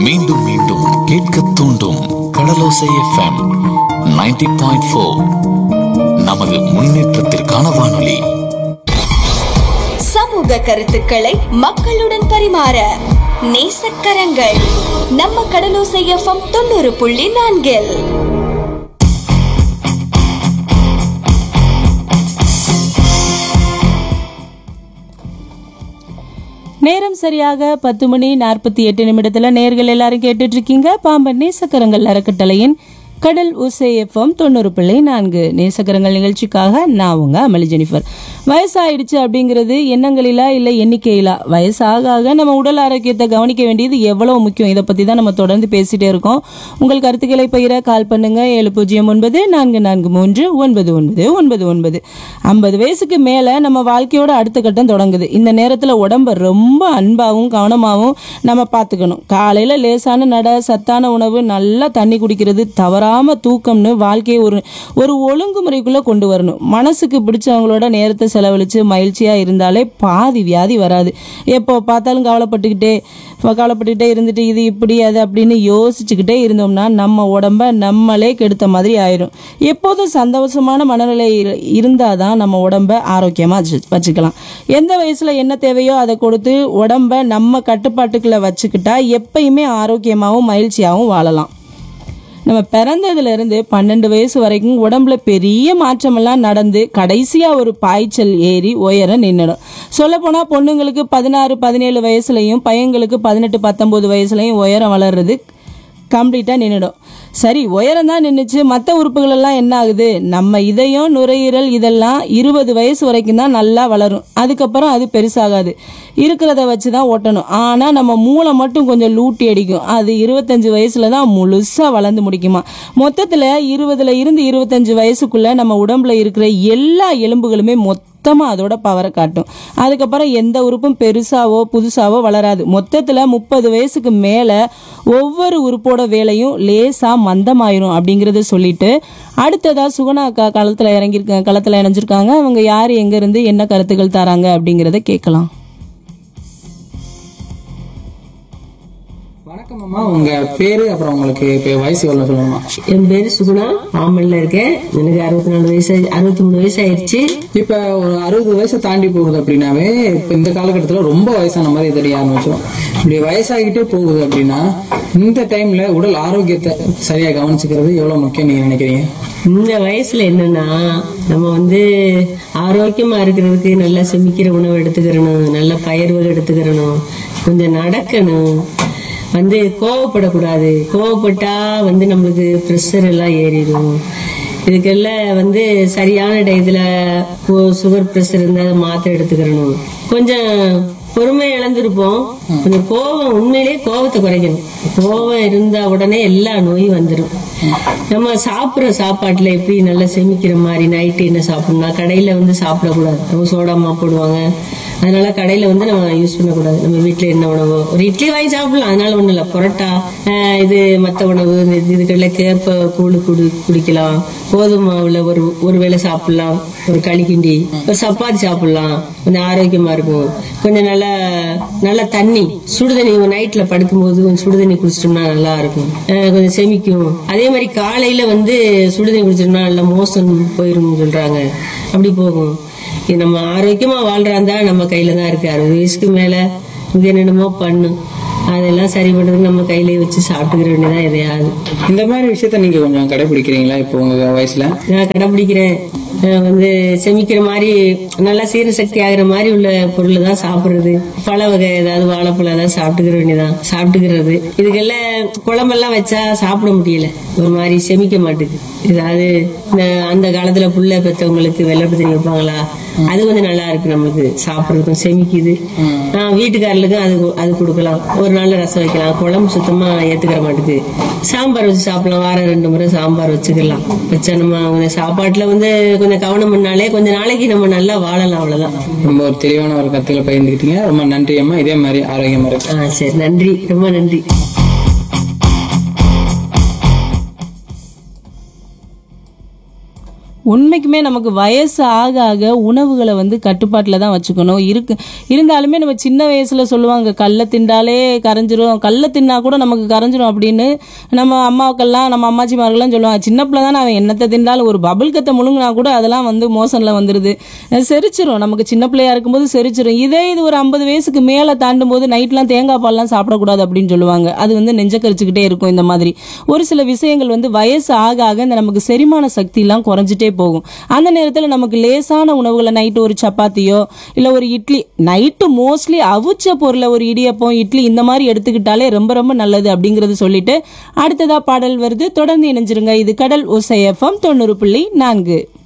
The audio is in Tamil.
மீண்டும் மீண்டும் கேட்க தூண்டும் கடலோசை எஃப்எம் 90.4 பாயிண்ட் ஃபோர் நமது முன்னேற்றத்திற்கான வானொலி சமூக கருத்துக்களை மக்களுடன் பரிமாற நேசக்கரங்கள் நம்ம கடலோசை எஃப்எம் தொண்ணூறு புள்ளி நான்கில் நேரம் சரியாக பத்து மணி நாற்பத்தி எட்டு நிமிடத்துல நேர்கள் எல்லாரும் கேட்டுட்டு இருக்கீங்க பாம்பன் நேசக்கரங்கள் அறக்கட்டளையின் கடல் உசை எஃப்எம் தொண்ணூறு பிள்ளை நான்கு நேசக்கரங்கள் நிகழ்ச்சிக்காக நான் உங்க அமளி ஜெனிஃபர் வயசாயிடுச்சு அப்படிங்கிறது எண்ணங்களிலா இல்லை எண்ணிக்கையிலா வயசாக ஆக நம்ம உடல் ஆரோக்கியத்தை கவனிக்க வேண்டியது எவ்வளவு முக்கியம் இதை பத்தி தான் நம்ம தொடர்ந்து பேசிட்டே இருக்கோம் உங்கள் கருத்துக்களை பகிர கால் பண்ணுங்க ஏழு பூஜ்ஜியம் ஒன்பது நான்கு நான்கு மூன்று ஒன்பது ஒன்பது ஒன்பது ஒன்பது ஐம்பது வயசுக்கு மேல நம்ம வாழ்க்கையோட அடுத்த கட்டம் தொடங்குது இந்த நேரத்துல உடம்ப ரொம்ப அன்பாவும் கவனமாவும் நம்ம பார்த்துக்கணும் காலையில லேசான நட சத்தான உணவு நல்லா தண்ணி குடிக்கிறது தவறாம தூக்கம்னு வாழ்க்கையை ஒரு ஒரு ஒழுங்குமுறைக்குள்ள கொண்டு வரணும் மனசுக்கு பிடிச்சவங்களோட நேரத்தை செலவழிச்சு மகிழ்ச்சியா இருந்தாலே பாதி வியாதி வராது எப்போ பார்த்தாலும் கவலைப்பட்டுக்கிட்டே கவலைப்பட்டுக்கிட்டே இருந்துட்டு இது இப்படி அது அப்படின்னு யோசிச்சுக்கிட்டே இருந்தோம்னா நம்ம உடம்ப நம்மளே கெடுத்த மாதிரி ஆயிரும் எப்போதும் சந்தோஷமான மனநிலை இரு- இருந்தாதான் நம்ம உடம்ப ஆரோக்கியமா வச்சு- வச்சுக்கலாம் எந்த வயசுல என்ன தேவையோ அதை கொடுத்து உடம்ப நம்ம கட்டுப்பாட்டுக்குள்ள வச்சுக்கிட்டா எப்பயுமே ஆரோக்கியமாவும் மகிழ்ச்சியாவும் வாழலாம் நம்ம பிறந்ததுல இருந்து பன்னெண்டு வயசு வரைக்கும் உடம்புல பெரிய மாற்றமெல்லாம் நடந்து கடைசியா ஒரு பாய்ச்சல் ஏறி உயர நின்னுடும் சொல்ல போனா பொண்ணுங்களுக்கு பதினாறு பதினேழு வயசுலயும் பையங்களுக்கு பதினெட்டு பத்தொன்பது வயசுலயும் உயரம் வளர்றது கம்ப்ளீட்டாக நின்றுடும் சரி உயரம் தான் நின்றுச்சு மற்ற உறுப்புகள் எல்லாம் என்ன ஆகுது நம்ம இதயம் நுரையீரல் இதெல்லாம் இருபது வயசு வரைக்கும் தான் நல்லா வளரும் அதுக்கப்புறம் அது பெருசாகாது இருக்கிறத வச்சு தான் ஓட்டணும் ஆனால் நம்ம மூளை மட்டும் கொஞ்சம் லூட்டி அடிக்கும் அது இருபத்தஞ்சு வயசுல தான் முழுசாக வளர்ந்து முடிக்குமா மொத்தத்தில் இருபதுல இருந்து இருபத்தஞ்சு வயசுக்குள்ள நம்ம உடம்புல இருக்கிற எல்லா எலும்புகளுமே மொத்த மொத்தமாக அதோட பவரை காட்டும் அதுக்கப்புறம் எந்த உறுப்பும் பெருசாவோ புதுசாவோ வளராது மொத்தத்தில் முப்பது வயசுக்கு மேலே ஒவ்வொரு உறுப்போட வேலையும் லேசாக மந்தமாயிரும் அப்படிங்கிறத சொல்லிட்டு அடுத்ததா சுகுணா அக்கா களத்தில் இறங்கியிருக்க களத்தில் இணைஞ்சிருக்காங்க அவங்க யார் எங்கேருந்து என்ன கருத்துக்கள் தராங்க அப்படிங்கிறத கேட்கலாம் வணக்கம் அம்மா உங்க பேரு அப்புறம் உங்களுக்கு இப்ப வயசு எவ்வளவு சொல்லுங்கம்மா என் பேரு சுகுணா ஆம்பல்ல இருக்கேன் எனக்கு அறுபத்தி நாலு வயசு அறுபத்தி மூணு வயசு ஆயிடுச்சு இப்ப ஒரு அறுபது வயசு தாண்டி போகுது அப்படின்னாவே இப்ப இந்த காலகட்டத்துல ரொம்ப வயசான மாதிரி தெரிய ஆரம்பிச்சிடும் இப்படி வயசாகிட்டே போகுது அப்படின்னா இந்த டைம்ல உடல் ஆரோக்கியத்தை சரியா கவனிச்சுக்கிறது எவ்வளவு முக்கியம் நீங்க நினைக்கிறீங்க இந்த வயசுல என்னன்னா நம்ம வந்து ஆரோக்கியமா இருக்கிறதுக்கு நல்லா செமிக்கிற உணவு எடுத்துக்கிறணும் நல்ல பயிர் வகை எடுத்துக்கிறணும் கொஞ்சம் நடக்கணும் வந்து கோவப்படக்கூடாது கோவப்பட்டா வந்து நம்மளுக்கு ப்ரெஷர் எல்லாம் ஏறிடும் இதுக்கெல்லாம் வந்து சரியான டயத்துல சுகர் ப்ரெஷர் இருந்தா அதை மாத்திரை எடுத்துக்கிறணும் கொஞ்சம் பொறுமை இழந்திருப்போம் கொஞ்சம் கோபம் உண்மையிலேயே கோபத்தை குறைக்கணும் கோபம் இருந்தா உடனே எல்லா நோயும் வந்துடும் நம்ம சாப்பிடுற சாப்பாட்டுல எப்படி நல்லா செமிக்கிற மாதிரி நைட்டு என்ன சாப்பிடணும்னா கடையில வந்து சாப்பிடக்கூடாது நம்ம சோடாமா போடுவாங்க அதனால கடையில வந்து நம்ம யூஸ் பண்ணக்கூடாது நம்ம வீட்ல என்ன உணவோ ஒரு இட்லி வாங்கி சாப்பிடலாம் அதனால ஒண்ணும் இல்ல பரோட்டா ஆஹ் இது மத்த உணவு இந்த இதுக்குள்ள கேப்ப கூழு குடி குடிக்கலாம் கோதுமை மாவுல ஒரு ஒரு வேளை சாப்பிடலாம் ஒரு களி கிண்டி ஒரு சப்பாத்தி சாப்பிடலாம் கொஞ்சம் ஆரோக்கியமா இருக்கும் கொஞ்சம் நல்லா நல்ல தண்ணி சுடுதண்ணி நைட்ல படுக்கும்போது கொஞ்சம் சுடுதண்ணி குடிச்சிட்டோம்னா நல்லா இருக்கும் ஆஹ் கொஞ்சம் செமிக்கும் அதே மாதிரி காலையில வந்து சுடுதண்ணி குடிச்சிட்டோம்னா நல்லா மோசம் போயிரும் சொல்றாங்க அப்படி போகும் இது நம்ம ஆரோக்கியமா வாழ்றாந்தா நம்ம கையில தான் இருக்கு அறுபது வயசுக்கு மேல இது என்னென்னமோ பண்ணும் அதெல்லாம் சரி பண்றதுக்கு நம்ம கையில வச்சு சாப்பிட்டுக்கிற வேண்டியதான் எதையாவது இந்த மாதிரி விஷயத்த நீங்க கொஞ்சம் கடைபிடிக்கிறீங்களா இப்போ உங்க வயசுல நான் கடைபிடிக்கிறேன் நான் வந்து செமிக்கிற மாதிரி நல்லா சீர சக்தி ஆகுற மாதிரி உள்ள பொருள் தான் சாப்பிடுறது பழ வகை ஏதாவது வாழைப்பழம் ஏதாவது சாப்பிட்டுக்கிற வேண்டியதான் சாப்பிட்டுக்கிறது இதுக்கெல்லாம் குழம்பெல்லாம் வச்சா சாப்பிட முடியல ஒரு மாதிரி செமிக்க மாட்டுது ஏதாவது இந்த அந்த காலத்துல புள்ள பெத்தவங்களுக்கு வெள்ளப்பத்தி வைப்பாங்களா அது கொஞ்சம் நல்லா இருக்கு நம்மளுக்கு சாப்பிடுறதுக்கும் செமிக்குது ஆஹ் வீட்டுக்காரர்களுக்கும் அது அது கொடுக்கலாம் ஒரு நாள் ரசம் வைக்கலாம் குழம்பு சுத்தமா ஏத்துக்கிற மாட்டுது சாம்பார் வச்சு சாப்பிடலாம் வாரம் ரெண்டு முறை சாம்பார் வச்சுக்கலாம் வச்சா நம்ம கொஞ்சம் சாப்பாட்டுல வந்து கொஞ்சம் கவனம் பண்ணாலே கொஞ்ச நாளைக்கு நம்ம நல்லா வாழலாம் அவ்வளவுதான் ரொம்ப ஒரு தெளிவான ஒரு கருத்துக்களை பகிர்ந்துக்கிட்டீங்க ரொம்ப நன்றி அம்மா இதே மாதிரி ஆரோக்கியமா இருக்கு ஆ சரி நன்றி ரொம்ப நன்றி உண்மைக்குமே நமக்கு வயசு ஆக ஆக உணவுகளை வந்து கட்டுப்பாட்டில் தான் வச்சுக்கணும் இருக்கு இருந்தாலுமே நம்ம சின்ன வயசுல சொல்லுவாங்க கல்லை திண்டாலே கரைஞ்சிரும் கல்லை தின்னா கூட நமக்கு கரைஞ்சிரும் அப்படின்னு நம்ம அம்மாவுக்கெல்லாம் நம்ம அம்மாச்சிமார்கள்லாம் சொல்லுவாங்க சின்ன பிள்ளை தான் அவன் என்னத்தை திண்டாலும் ஒரு பபிள் கத்தை முழுங்கினா கூட அதெல்லாம் வந்து மோசனில் வந்துடுது அஹ் செரிச்சிரும் நமக்கு சின்ன பிள்ளையா இருக்கும்போது செரிச்சிரும் இதே இது ஒரு ஐம்பது வயசுக்கு மேலே தாண்டும் போது நைட்லாம் தேங்காய் பால்லாம் சாப்பிடக்கூடாது அப்படின்னு சொல்லுவாங்க அது வந்து நெஞ்ச கரிச்சுக்கிட்டே இருக்கும் இந்த மாதிரி ஒரு சில விஷயங்கள் வந்து வயசு ஆக ஆக இந்த நமக்கு செரிமான சக்திலாம் குறைஞ்சிட்டே போகும் அந்த நேரத்தில் நமக்கு லேசான உணவுகளை நைட்டு ஒரு சப்பாத்தியோ இல்லை ஒரு இட்லி நைட்டு மோஸ்ட்லி அவிச்ச பொருளை ஒரு இடியப்பம் இட்லி இந்த மாதிரி எடுத்துக்கிட்டாலே ரொம்ப ரொம்ப நல்லது அப்படிங்கறது சொல்லிட்டு அடுத்ததா பாடல் வருது தொடர்ந்து இணைஞ்சிருங்க இது கடல் ஓசை எஃப்எம் தொண்ணூறு புள்ளி நான்கு